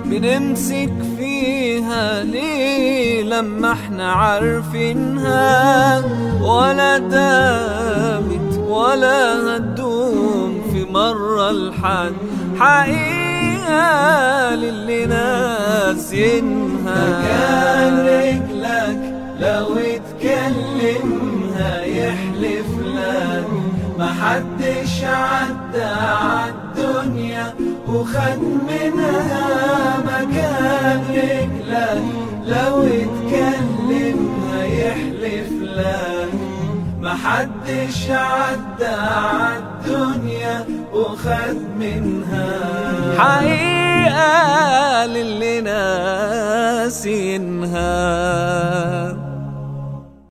بنمسك فيها ليه لما احنا عارفينها ولا دامت ولا هتدوم في مرة لحد حقيقة للي ناسينها مكان رجلك لو اتكلمها يحلف لك محدش عدى عالدنيا وخد منها مكان رجلك لو اتكلمها يحلف لك محدش عدى عالدنيا وخد منها حقيقة للي ناسينها